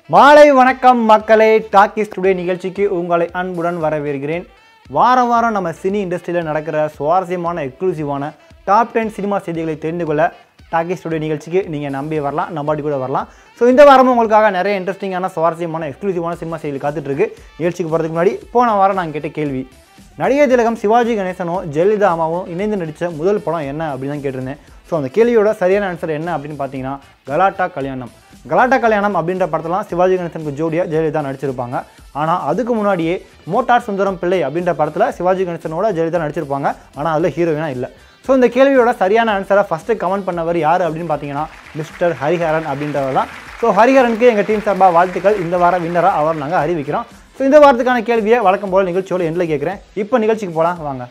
மாலை வணக்கம் மக்களே டாக்கிஸ் டுடே நிகழ்ச்சிக்கு உங்களை அன்புடன் வரவேற்கிறேன் வாரம் வாரம் நம்ம சினி இண்டஸ்ட்ரியில் நடக்கிற சுவாரஸ்யமான எக்ஸ்க்ளூசிவான டாப் டென் சினிமா செய்திகளை தெரிந்து கொள்ள டாக்கிஸ் டுடே நிகழ்ச்சிக்கு நீங்கள் நம்பி வரலாம் நம்பாடி கூட வரலாம் ஸோ இந்த வாரமும் உங்களுக்காக நிறைய இன்ட்ரெஸ்டிங்கான சுவாரஸ்யமான எக்ஸ்க்ளூசிவான சினிமா செய்திகள் காத்துட்ருக்கு நிகழ்ச்சிக்கு போகிறதுக்கு முன்னாடி போன வாரம் நான் கேட்ட கேள்வி நடிகர் திலகம் சிவாஜி கணேசனும் ஜெயலலிதா அம்மாவும் இணைந்து நடித்த முதல் படம் என்ன அப்படின்னு தான் கேட்டிருந்தேன் ஸோ அந்த கேள்வியோட சரியான ஆன்சர் என்ன அப்படின்னு பார்த்தீங்கன்னா கலாட்டா கல்யாணம் கலாட்டா கல்யாணம் அப்படின்ற படத்தெல்லாம் சிவாஜி கணேசனுக்கு ஜோடியாக ஜெயலலிதா நடிச்சிருப்பாங்க ஆனால் அதுக்கு முன்னாடியே மோட்டார் சுந்தரம் பிள்ளை அப்படின்ற படத்தில் சிவாஜி கணேசனோட ஜெயலலிதா நடிச்சிருப்பாங்க ஆனால் அதில் ஹீரோயினாக இல்லை ஸோ இந்த கேள்வியோட சரியான ஆன்சரை ஃபஸ்ட்டு கமெண்ட் பண்ணவர் யார் அப்படின்னு பார்த்தீங்கன்னா மிஸ்டர் ஹரிஹரன் அப்படின்றவர் தான் ஸோ ஹரிஹரனுக்கு எங்கள் டீம் சார்பாக வாழ்த்துக்கள் இந்த வாரம் வின்னராக அவர் நாங்கள் அறிவிக்கிறோம் ஸோ இந்த வாரத்துக்கான கேள்வியை வழக்கம் போல் நிகழ்ச்சியோட எண்டில் கேட்குறேன் இப்போ நிகழ்ச்சிக்கு போகலாம் வாங்க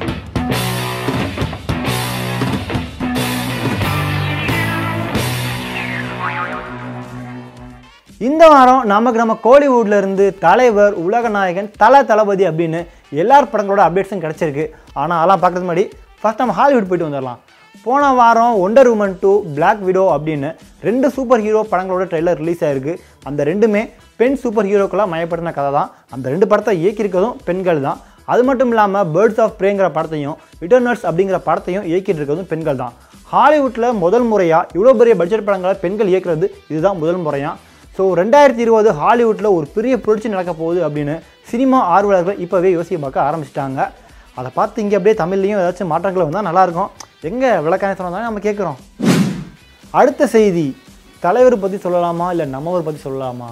இந்த வாரம் நமக்கு நம்ம கோலிவுட்ல இருந்து தலைவர் உலக நாயகன் தல தளபதி அப்படின்னு எல்லார் படங்களோட அப்டேட்ஸும் கிடச்சிருக்கு ஆனால் அதெல்லாம் பார்க்கறது முன்னாடி ஃபஸ்ட் நம்ம ஹாலிவுட் போயிட்டு வந்துடலாம் போன வாரம் Wonder Woman two Black Widow அப்படின்னு ரெண்டு சூப்பர் ஹீரோ படங்களோட ட்ரெய்லர் ரிலீஸ் ஆயிருக்கு அந்த ரெண்டுமே பெண் சூப்பர் ஹீரோக்கெல்லாம் மயப்படுத்தின கதை தான் அந்த ரெண்டு படத்தை இயக்கியிருக்கிறதும் பெண்கள் தான் அது மட்டும் இல்லாமல் பேர்ட்ஸ் ஆஃப் ப்ரேங்கிற படத்தையும் இட்டர்னர்ஸ் அப்படிங்கிற படத்தையும் இயக்கிட்டு இருக்கிறதும் பெண்கள் தான் ஹாலிவுட்டில் முதல் முறையாக இவ்வளோ பெரிய பட்ஜெட் படங்களை பெண்கள் இயக்குறது இதுதான் முதல் முறையாக ஸோ ரெண்டாயிரத்தி இருபது ஹாலிவுட்டில் ஒரு பெரிய புரட்சி நடக்க போகுது அப்படின்னு சினிமா ஆர்வலர்கள் இப்போவே யோசிக்க பார்க்க ஆரம்பிச்சிட்டாங்க அதை பார்த்து இங்கே அப்படியே தமிழ்லையும் ஏதாச்சும் மாற்றங்கள் வந்தால் நல்லாயிருக்கும் எங்கே விளக்கான சொன்னாலும் நம்ம கேட்குறோம் அடுத்த செய்தி தலைவர் பற்றி சொல்லலாமா இல்லை நம்மவர் பற்றி சொல்லலாமா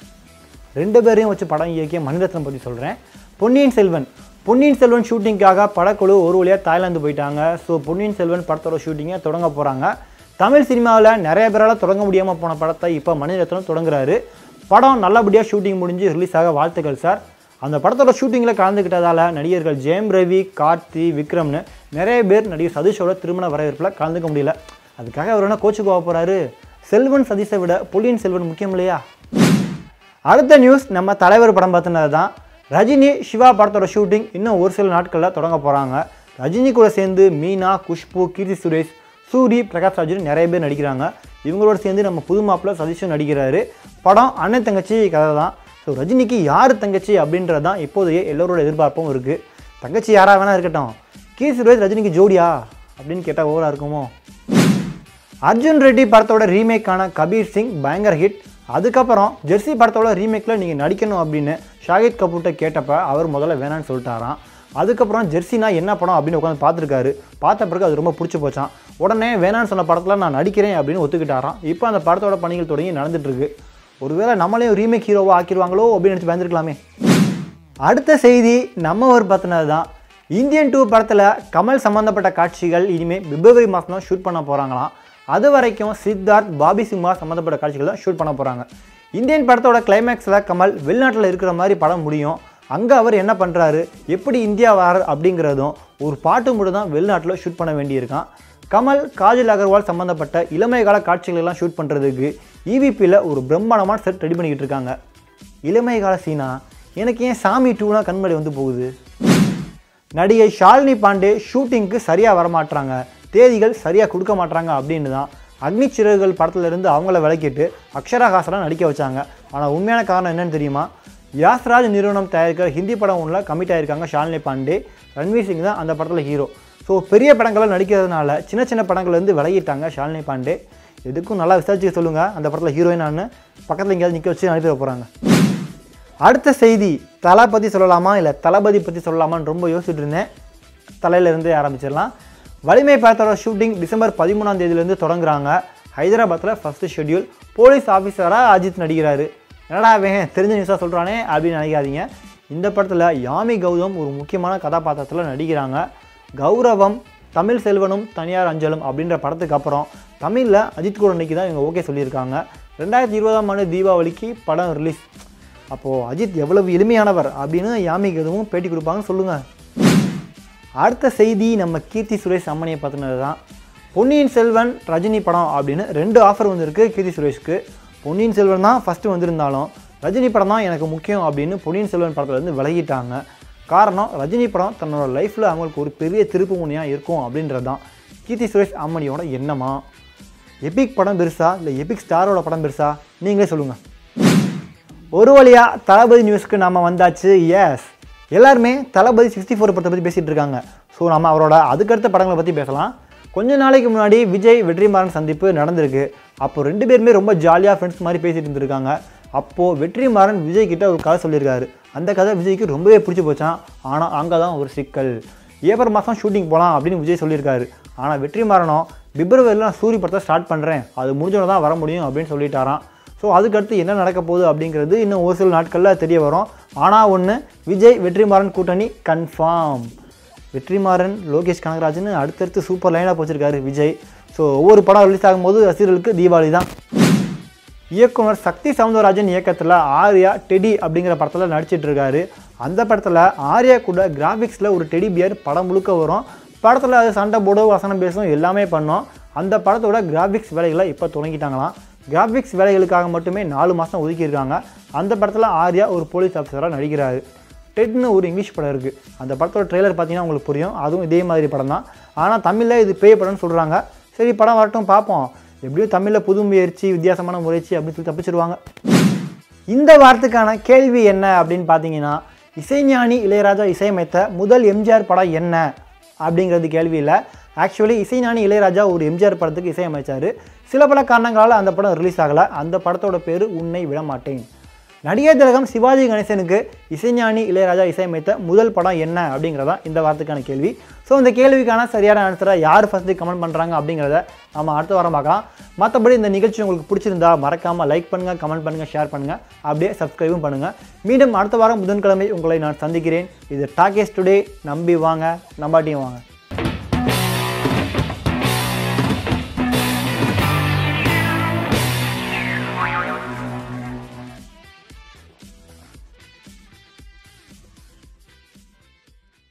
ரெண்டு பேரையும் வச்சு படம் இயக்கிய மணிரத்னம் பற்றி சொல்கிறேன் பொன்னியின் செல்வன் பொன்னியின் செல்வன் ஷூட்டிங்காக படக்குழு ஒரு வழியாக தாய்லாந்து போயிட்டாங்க ஸோ பொன்னியின் செல்வன் படத்தோட ஷூட்டிங்கை தொடங்க போகிறாங்க தமிழ் சினிமாவில் நிறைய பேரால் தொடங்க முடியாமல் போன படத்தை இப்போ மணிரத்னம் தொடங்குறாரு படம் நல்லபடியாக ஷூட்டிங் முடிஞ்சு ரிலீஸ் ஆக வாழ்த்துக்கள் சார் அந்த படத்தோட ஷூட்டிங்கில் கலந்துக்கிட்டதால் நடிகர்கள் ஜெயம் ரவி கார்த்தி விக்ரம்னு நிறைய பேர் நடிகர் சதீஷோட திருமண வரவேற்பில் கலந்துக்க முடியல அதுக்காக அவர் என்ன கோச்சுக்கு போக போகிறாரு செல்வன் சதீஷை விட பொன்னியின் செல்வன் முக்கியம் இல்லையா அடுத்த நியூஸ் நம்ம தலைவர் படம் பார்த்துனது தான் ரஜினி சிவா படத்தோட ஷூட்டிங் இன்னும் ஒரு சில நாட்களில் தொடங்க போகிறாங்க ரஜினி கூட சேர்ந்து மீனா குஷ்பு கீர்த்தி சுரேஷ் சூரி பிரகாஷ் ராஜன் நிறைய பேர் நடிக்கிறாங்க இவங்களோட சேர்ந்து நம்ம புது மாப்பிள்ள சதீஷும் நடிக்கிறாரு படம் அண்ணன் தங்கச்சி கதை தான் ஸோ ரஜினிக்கு யார் தங்கச்சி அப்படின்றது தான் இப்போதைய எல்லோரோட எதிர்பார்ப்பும் இருக்குது தங்கச்சி யாராக வேணா இருக்கட்டும் கீர்த்தி சுரேஷ் ரஜினிக்கு ஜோடியா அப்படின்னு கேட்டால் ஓவராக இருக்குமோ அர்ஜுன் ரெட்டி படத்தோட ரீமேக்கான கபீர் சிங் பயங்கர ஹிட் அதுக்கப்புறம் ஜெர்சி படத்தோட ரீமேக்கில் நீங்கள் நடிக்கணும் அப்படின்னு ஷாகித் கபூர்கிட்ட கேட்டப்ப அவர் முதல்ல வேணான்னு சொல்லிட்டாராம் அதுக்கப்புறம் ஜெர்சினா என்ன படம் அப்படின்னு உட்காந்து பார்த்துருக்காரு பார்த்த பிறகு அது ரொம்ப பிடிச்சி போச்சான் உடனே வேணான்னு சொன்ன படத்தில் நான் நடிக்கிறேன் அப்படின்னு ஒத்துக்கிட்டாராம் இப்போ அந்த படத்தோட பணிகள் தொடங்கி நடந்துட்டு இருக்கு ஒருவேளை நம்மளையும் ரீமேக் ஹீரோவாக ஆக்கிடுவாங்களோ அப்படின்னு நினச்சி பயந்துருக்கலாமே அடுத்த செய்தி நம்ம ஒரு பற்றினது தான் இந்தியன் டூ படத்தில் கமல் சம்மந்தப்பட்ட காட்சிகள் இனிமேல் பிப்ரவரி மாதம் தான் ஷூட் பண்ண போகிறாங்களாம் அது வரைக்கும் சித்தார்த் பாபி சிம்மா சம்மந்தப்பட்ட காட்சிகள் தான் ஷூட் பண்ண போகிறாங்க இந்தியன் படத்தோட கிளைமேக்ஸில் கமல் வெளிநாட்டில் இருக்கிற மாதிரி படம் முடியும் அங்கே அவர் என்ன பண்ணுறாரு எப்படி இந்தியா வரார் அப்படிங்கிறதும் ஒரு பாட்டு மட்டும் தான் வெளிநாட்டில் ஷூட் பண்ண வேண்டியிருக்கான் கமல் காஜல் அகர்வால் சம்மந்தப்பட்ட இளமை கால காட்சிகள் எல்லாம் ஷூட் பண்ணுறதுக்கு இவிபியில் ஒரு பிரம்மாண்டமான செட் ரெடி பண்ணிக்கிட்டு இருக்காங்க இளமை கால சீனா எனக்கு ஏன் சாமி டூனா கண்மணி வந்து போகுது நடிகை ஷாலினி பாண்டே ஷூட்டிங்க்கு சரியாக வரமாட்றாங்க தேதிகள் சரியாக கொடுக்க மாட்றாங்க அப்படின்னு தான் அக்னி சிறகுகள் படத்துல இருந்து அவங்கள விளக்கிட்டு அக்ஷரா ஹாசனை நடிக்க வச்சாங்க ஆனால் உண்மையான காரணம் என்னன்னு தெரியுமா யாஸ்ராஜ் நிறுவனம் தயாரிக்கிற ஹிந்தி படம் ஒன்றில் கமிட் ஆயிருக்காங்க ஷாலினி பாண்டே ரன்வீர் சிங் தான் அந்த படத்தில் ஹீரோ ஸோ பெரிய படங்களை நடிக்கிறதுனால சின்ன சின்ன படங்கள்லேருந்து விலகிட்டாங்க ஷாலினி பாண்டே எதுக்கும் நல்லா விசாரிச்சு சொல்லுங்கள் அந்த படத்தில் ஹீரோயினான்னு பக்கத்தில் எங்கேயாவது நிற்க வச்சு அனுப்பி போகிறாங்க அடுத்த செய்தி தலை பற்றி சொல்லலாமா இல்லை தளபதி பற்றி சொல்லலாமான்னு ரொம்ப யோசிச்சுட்டு இருந்தேன் தலையிலேருந்தே ஆரம்பிச்சிடலாம் வலிமை படத்தோட ஷூட்டிங் டிசம்பர் பதிமூணாம் தேதியிலேருந்து தொடங்குறாங்க ஹைதராபாத்தில் ஃபஸ்ட்டு ஷெட்யூல் போலீஸ் ஆஃபீஸராக அஜித் நடிக்கிறாரு என்னடா அவன் தெரிஞ்ச நியூஸாக சொல்கிறானே அப்படின்னு நினைக்காதீங்க இந்த படத்தில் யாமி கௌதம் ஒரு முக்கியமான கதாபாத்திரத்தில் நடிக்கிறாங்க கௌரவம் தமிழ் செல்வனும் தனியார் அஞ்சலும் அப்படின்ற படத்துக்கு அப்புறம் தமிழில் அஜித் கூட நடிக்க தான் இவங்க ஓகே சொல்லியிருக்காங்க ரெண்டாயிரத்தி இருபதாம் ஆண்டு தீபாவளிக்கு படம் ரிலீஸ் அப்போது அஜித் எவ்வளவு எளிமையானவர் அப்படின்னு யாமி கௌதமும் பேட்டி கொடுப்பாங்கன்னு சொல்லுங்கள் அடுத்த செய்தி நம்ம கீர்த்தி சுரேஷ் அம்மனியை பற்றினது தான் பொன்னியின் செல்வன் ரஜினி படம் அப்படின்னு ரெண்டு ஆஃபர் வந்திருக்கு கீர்த்தி சுரேஷ்க்கு பொன்னியின் செல்வன் தான் ஃபஸ்ட்டு வந்திருந்தாலும் ரஜினி படம் தான் எனக்கு முக்கியம் அப்படின்னு பொன்னியின் செல்வன் படத்துலேருந்து விலகிட்டாங்க காரணம் ரஜினி படம் தன்னோட லைஃப்பில் அவங்களுக்கு ஒரு பெரிய திருப்பு முனையாக இருக்கும் அப்படின்றது தான் கீர்த்தி சுரேஷ் அம்மனியோட எண்ணமா எபிக் படம் பெருசா இல்லை எபிக் ஸ்டாரோட படம் பெருசா நீங்களே சொல்லுங்கள் ஒரு வழியாக தளபதி நியூஸ்க்கு நம்ம வந்தாச்சு எஸ் எல்லாருமே தளபதி சிக்ஸ்டி ஃபோர் படத்தை பற்றி பேசிகிட்டு இருக்காங்க ஸோ நம்ம அவரோட அதுக்கடுத்த படங்களை பற்றி பேசலாம் கொஞ்ச நாளைக்கு முன்னாடி விஜய் வெற்றிமாறன் சந்திப்பு நடந்திருக்கு அப்போ ரெண்டு பேருமே ரொம்ப ஜாலியாக ஃப்ரெண்ட்ஸ் மாதிரி பேசிட்டு இருந்திருக்காங்க அப்போது வெற்றிமாறன் விஜய் கிட்ட ஒரு கதை சொல்லியிருக்காரு அந்த கதை விஜய்க்கு ரொம்பவே பிடிச்சி போச்சான் ஆனால் அங்கே தான் ஒரு சிக்கல் ஏப்ரல் மாதம் ஷூட்டிங் போகலாம் அப்படின்னு விஜய் சொல்லியிருக்காரு ஆனால் வெற்றிமாறனும் பிப்ரவரியில் நான் சூரிய படத்தை ஸ்டார்ட் பண்ணுறேன் அது முடிஞ்சோன்னு தான் வர முடியும் அப்படின்னு சொல்லிட்டாராம் ஸோ அதுக்கடுத்து என்ன நடக்க போகுது அப்படிங்கிறது இன்னும் ஒரு சில நாட்களில் தெரிய வரும் ஆனால் ஒன்று விஜய் வெற்றிமாறன் கூட்டணி கன்ஃபார்ம் வெற்றிமாறன் லோகேஷ் கனகராஜன் அடுத்தடுத்து சூப்பர் லைனாக போச்சிருக்காரு விஜய் ஸோ ஒவ்வொரு படம் ரிலீஸ் ஆகும்போது ரசிகர்களுக்கு தீபாவளி தான் இயக்குனர் சக்தி சவுந்தரராஜன் இயக்கத்தில் ஆர்யா டெடி அப்படிங்கிற படத்தில் நடிச்சிட்டு இருக்காரு அந்த படத்தில் ஆர்யா கூட கிராஃபிக்ஸில் ஒரு டெடி பியர் படம் முழுக்க வரும் படத்தில் அது சண்டை போடும் வசனம் பேசும் எல்லாமே பண்ணோம் அந்த படத்தோட கிராஃபிக்ஸ் வேலைகளை இப்போ தொடங்கிட்டாங்களாம் கிராஃபிக்ஸ் வேலைகளுக்காக மட்டுமே நாலு மாதம் ஒதுக்கியிருக்காங்க அந்த படத்தில் ஆர்யா ஒரு போலீஸ் ஆஃபீஸராக நடிக்கிறாரு டெட்னு ஒரு இங்கிலீஷ் படம் இருக்குது அந்த படத்தோட ட்ரெய்லர் பார்த்தீங்கன்னா உங்களுக்கு புரியும் அதுவும் இதே மாதிரி படம் தான் ஆனால் தமிழில் இது பேய் படம்னு சொல்கிறாங்க சரி படம் வரட்டும் பார்ப்போம் எப்படியும் தமிழில் புது முயற்சி வித்தியாசமான முயற்சி அப்படின்னு சொல்லி தப்பிச்சிருவாங்க இந்த வாரத்துக்கான கேள்வி என்ன அப்படின்னு பார்த்தீங்கன்னா இசைஞானி இளையராஜா இசையமைத்த முதல் எம்ஜிஆர் படம் என்ன அப்படிங்கிறது கேள்வி இல்லை ஆக்சுவலி இசைஞானி இளையராஜா ஒரு எம்ஜிஆர் படத்துக்கு இசையமைச்சார் சில பல காரணங்களால் அந்த படம் ரிலீஸ் ஆகலை அந்த படத்தோட பேர் உன்னை விடமாட்டேன் நடிகர் திலகம் சிவாஜி கணேசனுக்கு இசைஞானி இளையராஜா இசையமைத்த முதல் படம் என்ன அப்படிங்கிறதான் இந்த வாரத்துக்கான கேள்வி ஸோ இந்த கேள்விக்கான சரியான ஆன்சரை யார் ஃபஸ்ட்டு கமெண்ட் பண்ணுறாங்க அப்படிங்கிறத நம்ம அடுத்த வாரம் பார்க்கலாம் மற்றபடி இந்த நிகழ்ச்சி உங்களுக்கு பிடிச்சிருந்தா மறக்காமல் லைக் பண்ணுங்கள் கமெண்ட் பண்ணுங்கள் ஷேர் பண்ணுங்கள் அப்படியே சப்ஸ்கிரைபும் பண்ணுங்கள் மீண்டும் அடுத்த வாரம் புதன்கிழமை உங்களை நான் சந்திக்கிறேன் இது டாக்கேஸ் டுடே நம்பி வாங்க நம்பாட்டியும் வாங்க